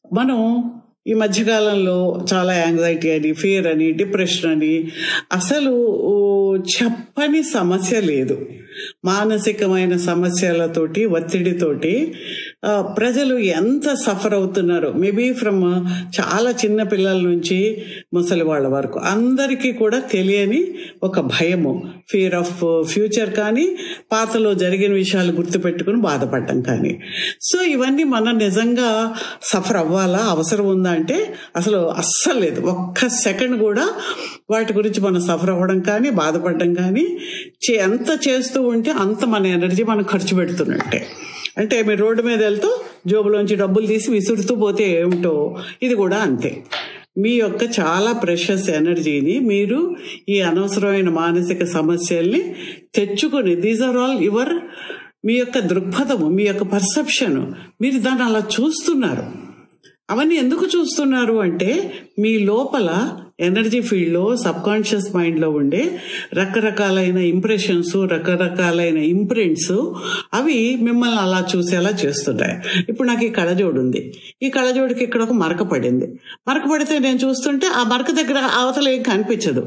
మనం ఈ మధ్యకాలంలో చాలా యాంగ్జైటీ అని ఫియర్ అని డిప్రెషన్ అని అసలు ఓ, చెప్పని సమస్య లేదు మానసికమైన సమస్యలతోటి ఒత్తిడితోటి ఆ, ప్రజలు ఎంత సఫర్ అవుతున్నారో మేబీ ఫ్రమ్ చాలా చిన్న పిల్లల నుంచి ముసలి వాళ్ళ వరకు అందరికీ కూడా తెలియని ఒక భయము ఫియర్ ఆఫ్ ఫ్యూచర్ కానీ పాతలో జరిగిన విషయాలు గుర్తుపెట్టుకుని బాధపడటం కానీ సో ఇవన్నీ మనం నిజంగా సఫర్ అవ్వాలా అవసరం ఉందా అంటే అసలు అస్సలు లేదు ఒక్క సెకండ్ కూడా వాటి గురించి మనం సఫర్ అవ్వడం కానీ బాధపడడం కానీ చే- ఎంత చేస్తూ ఉంటే అంత మన ఎనర్జీ మనం ఖర్చు పెడుతున్నట్టే అంటే మీరు రోడ్డు మీద వెళ్తూ జోబులోంచి డబ్బులు తీసి విసురుతూ పోతే ఏమిటో ఇది కూడా అంతే మీ యొక్క చాలా ప్రెషస్ ఎనర్జీని మీరు ఈ అనవసరమైన మానసిక సమస్యల్ని తెచ్చుకొని దీస్ ఆర్ ఆల్ యువర్ మీ యొక్క దృక్పథము మీ యొక్క పర్సెప్షన్ మీరు దాన్ని అలా చూస్తున్నారు అవన్నీ ఎందుకు చూస్తున్నారు అంటే మీ లోపల ఎనర్జీ ఫీల్డ్లో సబ్ కాన్షియస్ మైండ్లో ఉండే రకరకాలైన ఇంప్రెషన్స్ రకరకాలైన ఇంప్రింట్స్ అవి మిమ్మల్ని అలా చూసేలా చేస్తున్నాయి ఇప్పుడు నాకు ఈ కళ్ళజోడు ఉంది ఈ కళ్ళజోడికి ఇక్కడ ఒక మరక పడింది మరక పడితే నేను చూస్తుంటే ఆ మరక దగ్గర అవతల ఏం కనిపించదు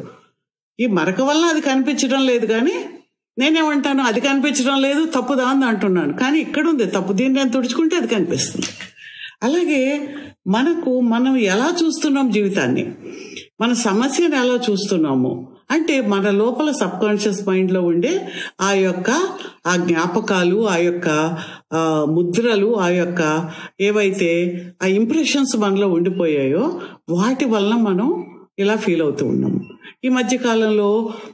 ఈ మరక వల్ల అది కనిపించడం లేదు కానీ నేనేమంటాను అది కనిపించడం లేదు తప్పు దాన్ని అంటున్నాను కానీ ఇక్కడ ఉంది తప్పు దీన్ని నేను తుడుచుకుంటే అది కనిపిస్తుంది అలాగే మనకు మనం ఎలా చూస్తున్నాం జీవితాన్ని మన సమస్యను ఎలా చూస్తున్నాము అంటే మన లోపల సబ్ కాన్షియస్ మైండ్లో ఉండే ఆ యొక్క ఆ జ్ఞాపకాలు ఆ యొక్క ఆ, ముద్రలు ఆ యొక్క ఏవైతే ఆ ఇంప్రెషన్స్ మనలో ఉండిపోయాయో వాటి వలన మనం ఇలా ఫీల్ అవుతూ ఉన్నాము ఈ మధ్య కాలంలో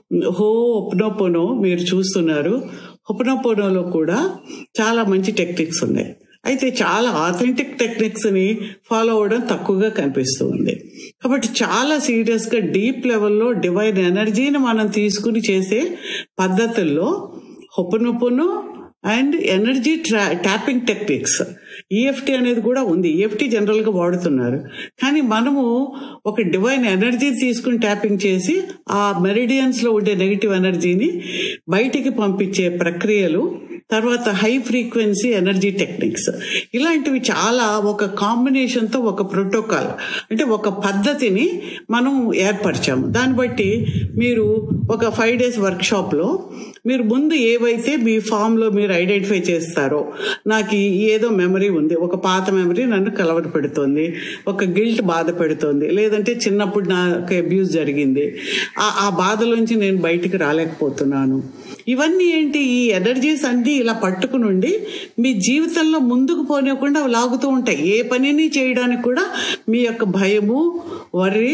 హో ఒప్నోపోనో మీరు చూస్తున్నారు ఒప్నోపోనోలో కూడా చాలా మంచి టెక్నిక్స్ ఉన్నాయి అయితే చాలా ఆథెంటిక్ టెక్నిక్స్ ని ఫాలో అవ్వడం తక్కువగా కనిపిస్తూ ఉంది కాబట్టి చాలా సీరియస్ గా డీప్ లెవెల్లో డివైన్ ఎనర్జీని మనం తీసుకుని చేసే పద్ధతుల్లో హొప్పనొప్పును అండ్ ఎనర్జీ ట్రా ట్యాపింగ్ టెక్నిక్స్ ఈఎఫ్టీ అనేది కూడా ఉంది ఈఎఫ్టీ జనరల్ గా వాడుతున్నారు కానీ మనము ఒక డివైన్ ఎనర్జీ తీసుకుని ట్యాపింగ్ చేసి ఆ మెరిడియన్స్ లో ఉండే నెగిటివ్ ఎనర్జీని బయటికి పంపించే ప్రక్రియలు తర్వాత హై ఫ్రీక్వెన్సీ ఎనర్జీ టెక్నిక్స్ ఇలాంటివి చాలా ఒక కాంబినేషన్ తో ఒక ప్రోటోకాల్ అంటే ఒక పద్ధతిని మనం ఏర్పరిచాము దాన్ని బట్టి మీరు ఒక ఫైవ్ డేస్ వర్క్ షాప్ లో మీరు ముందు ఏవైతే మీ ఫామ్ లో మీరు ఐడెంటిఫై చేస్తారో నాకు ఈ ఏదో మెమరీ ఉంది ఒక పాత మెమరీ నన్ను కలవర పెడుతోంది ఒక గిల్ట్ బాధ పెడుతోంది లేదంటే చిన్నప్పుడు నాకు అబ్యూస్ జరిగింది ఆ ఆ బాధలోంచి నేను బయటికి రాలేకపోతున్నాను ఇవన్నీ ఏంటి ఈ ఎనర్జీస్ అన్ని ఇలా పట్టుకుని ఉండి మీ జీవితంలో ముందుకు పోనివ్వకుండా అవి లాగుతూ ఉంటాయి ఏ పనిని చేయడానికి కూడా మీ యొక్క భయము వరి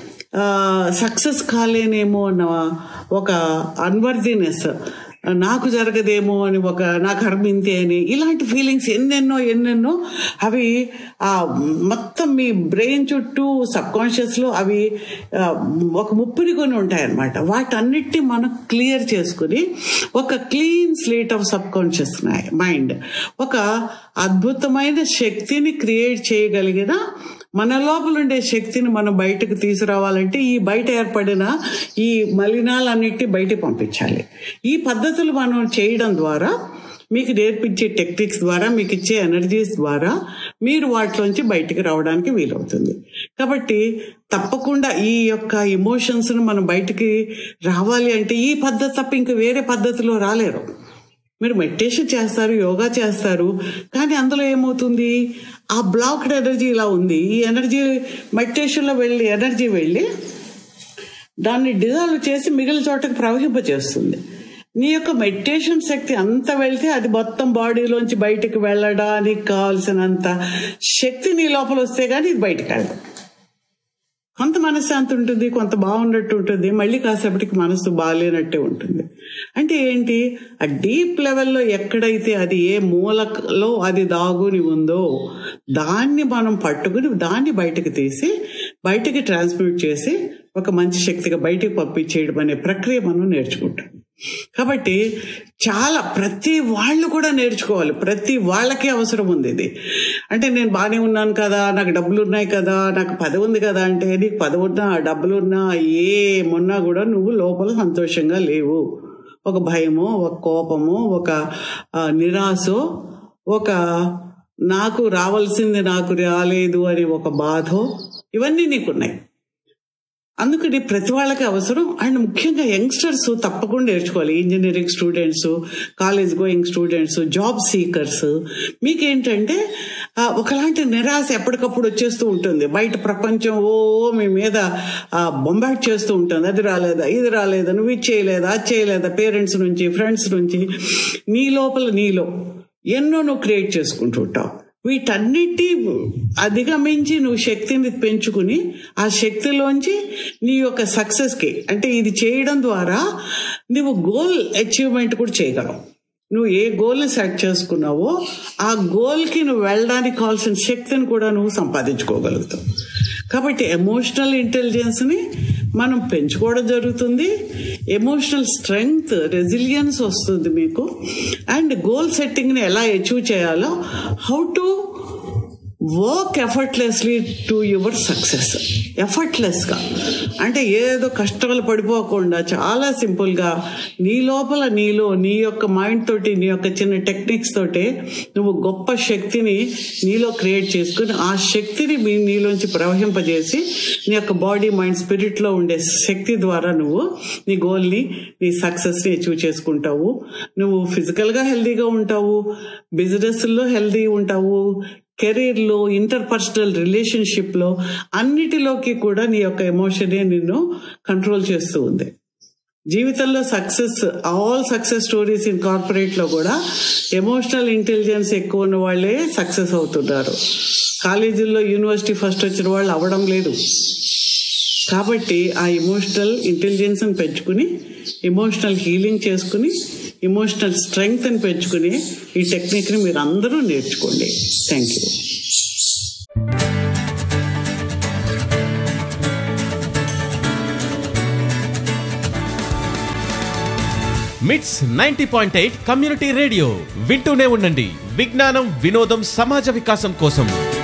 సక్సెస్ కాలేనేమో అన్న ఒక అన్వర్దినెస్ నాకు జరగదేమో అని ఒక నా కర్మ ఇంతే అని ఇలాంటి ఫీలింగ్స్ ఎన్నెన్నో ఎన్నెన్నో అవి ఆ మొత్తం మీ బ్రెయిన్ చుట్టూ సబ్ కాన్షియస్ లో అవి ఆ, ఒక ముప్పిరి కొని ఉంటాయన్నమాట వాటన్నిటిని మనం క్లియర్ చేసుకుని ఒక clean slate of subconscious mind ఒక అద్భుతమైన శక్తిని క్రియేట్ చేయగలిగిన మన లోపల ఉండే శక్తిని మనం బయటకు తీసుకురావాలంటే ఈ బయట ఏర్పడిన ఈ మలినాలన్నిటిని బయటికి పంపించాలి ఈ పద్ధతులు మనం చేయడం ద్వారా మీకు నేర్పించే టెక్నిక్స్ ద్వారా మీకు ఇచ్చే ఎనర్జీస్ ద్వారా మీరు వాటిలోంచి బయటికి రావడానికి వీలవుతుంది కాబట్టి తప్పకుండా ఈ యొక్క ఎమోషన్స్ ను మనం బయటికి రావాలి అంటే ఈ పద్ధతి తప్ప ఇంకా వేరే పద్ధతిలో రాలేరు మీరు మెడిటేషన్ చేస్తారు యోగా చేస్తారు కానీ అందులో ఏమవుతుంది ఆ బ్లాక్డ్ ఎనర్జీ ఇలా ఉంది ఈ ఎనర్జీ మెడిటేషన్లో వెళ్ళి ఎనర్జీ వెళ్ళి దాన్ని డిజాల్వ్ చేసి మిగిలిన చోటకి ప్రవహింపచేస్తుంది నీ యొక్క మెడిటేషన్ శక్తి అంత వెళ్తే అది మొత్తం బాడీలోంచి బయటకు వెళ్ళడానికి కావాల్సినంత శక్తి నీ లోపల వస్తే కానీ ఇది బయటకు వెళ్ళదు కొంత మనశ్శాంతి ఉంటుంది కొంత బాగున్నట్టు ఉంటుంది మళ్ళీ కాసేపటికి మనసు బాగాలేనట్టే ఉంటుంది అంటే ఏంటి ఆ డీప్ లెవెల్లో ఎక్కడైతే అది ఏ మూలలో అది దాగుని ఉందో దాన్ని మనం పట్టుకుని దాన్ని బయటకు తీసి బయటికి ట్రాన్స్మిట్ చేసి ఒక మంచి శక్తిగా బయటికి పంపించేయడం అనే ప్రక్రియ మనం నేర్చుకుంటాం కాబట్టి చాలా ప్రతి వాళ్ళు కూడా నేర్చుకోవాలి ప్రతి వాళ్ళకి అవసరం ఉంది ఇది అంటే నేను బాగానే ఉన్నాను కదా నాకు డబ్బులు ఉన్నాయి కదా నాకు పదవి ఉంది కదా అంటే నీకు పదవి ఉన్నా డబ్బులు ఉన్నా ఏమున్నా కూడా నువ్వు లోపల సంతోషంగా లేవు ఒక భయము ఒక కోపము ఒక ఆ, నిరాశో ఒక నాకు రావాల్సింది నాకు రాలేదు అని ఒక బాధ ఇవన్నీ నీకున్నాయి అందుకని ప్రతి వాళ్ళకి అవసరం అండ్ ముఖ్యంగా యంగ్స్టర్స్ తప్పకుండా నేర్చుకోవాలి engineering students college going students job seekers మీకేంటంటే ఆ, ఒకలాంటి నిరాశ ఎప్పటికప్పుడు వచ్చేస్తూ ఉంటుంది బయట ప్రపంచం ఓ మీ మీద బొంబాట్ చేస్తూ ఉంటుంది అది రాలేదా ఇది రాలేదా నువ్వు ఇది చేయలేదా అది చేయలేదా పేరెంట్స్ నుంచి ఫ్రెండ్స్ నుంచి నీ లోపల నీలో ఎన్నో నువ్వు క్రియేట్ చేసుకుంటూ ఉంటావు వీటన్నిటి అధిగమించి నువ్వు శక్తిని పెంచుకుని ఆ శక్తిలోంచి నీ యొక్క సక్సెస్కి అంటే ఇది చేయడం ద్వారా నువ్వు గోల్ అచీవ్మెంట్ కూడా చేయగలవు నువ్వు ఏ గోల్ని సెట్ చేసుకున్నావో ఆ గోల్కి నువ్వు వెళ్ళడానికి కావాల్సిన శక్తిని కూడా నువ్వు సంపాదించుకోగలుగుతావు కాబట్టి ఎమోషనల్ ఇంటెలిజెన్స్ని మనం పెంచుకోవడం జరుగుతుంది ఎమోషనల్ స్ట్రెంగ్త్ రెసిలియన్స్ వస్తుంది మీకు అండ్ గోల్ సెట్టింగ్ని ఎలా అచీవ్ చేయాలో how to work effortlessly to your success ఎఫర్ట్లెస్గా అంటే ఏదో కష్టాలు పడిపోకుండా చాలా సింపుల్గా నీ లోపల నీలో నీ యొక్క మైండ్ తోటి నీ యొక్క చిన్న టెక్నిక్స్ తోటి నువ్వు గొప్ప శక్తిని నీలో క్రియేట్ చేసుకుని ఆ శక్తిని మీ నీలోంచి ప్రవహింపజేసి నీ యొక్క బాడీ మైండ్ స్పిరిట్లో ఉండే శక్తి ద్వారా నువ్వు నీ గోల్ని నీ సక్సెస్ని అచీవ్ చేసుకుంటావు నువ్వు ఫిజికల్గా హెల్దీగా ఉంటావు బిజినెస్లో హెల్దీ ఉంటావు కెరీర్లో ఇంటర్పర్సనల్ రిలేషన్షిప్లో అన్నిటిలోకి కూడా నీ యొక్క ఎమోషనే నిన్ను కంట్రోల్ చేస్తూ ఉంది జీవితంలో success all success stories in కార్పొరేట్లో కూడా ఎమోషనల్ ఇంటెలిజెన్స్ ఎక్కువ ఉన్న వాళ్ళే సక్సెస్ అవుతున్నారు కాలేజీల్లో యూనివర్సిటీ ఫస్ట్ వచ్చిన వాళ్ళు అవ్వడం లేదు కాబట్టి ఆ ఎమోషనల్ ఇంటెలిజెన్స్ని పెంచుకుని ఎమోషనల్ హీలింగ్ చేసుకుని ఎమోషనల్ స్ట్రెంగ్త్ని పెంచుకుని ఈ టెక్నిక్ని మీరు అందరూ నేర్చుకోండి thank you MITS ninety point eight community radio వింటూనే ఉండండి విజ్ఞానం వినోదం సమాజ వికాసం కోసం